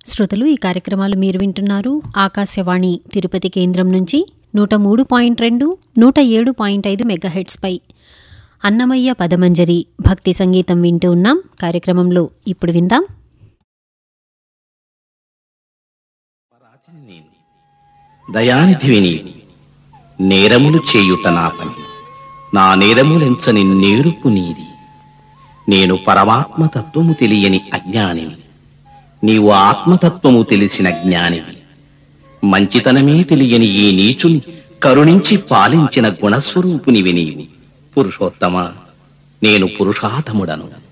శ్రోతలు ఈ కార్యక్రమాలు మీరు వింటున్నారు ఆకాశవాణి తిరుపతి కేంద్రం నుంచి నూట మూడు పాయింట్ రెండు నూట ఏడు పాయింట్ ఐదు మెగాహెట్స్పై అన్నమయ్య పదమంజరి భక్తి సంగీతం వింటూ ఉన్నాం కార్యక్రమంలో ఇప్పుడు విందాం దయానిధివి నీవు నేరములు చేయుట నా పని నా నేరములెంచని నేరుపు నీది నేను పరమాత్మ తత్వము తెలియని అజ్ఞానిని నీవు ఆత్మతత్వము తెలిసిన జ్ఞానివి మంచితనమే తెలియని ఈ నీచుని కరుణించి పాలించిన గుణస్వరూపునివి నీవు పురుషోత్తమ నేను పురుషార్థముడను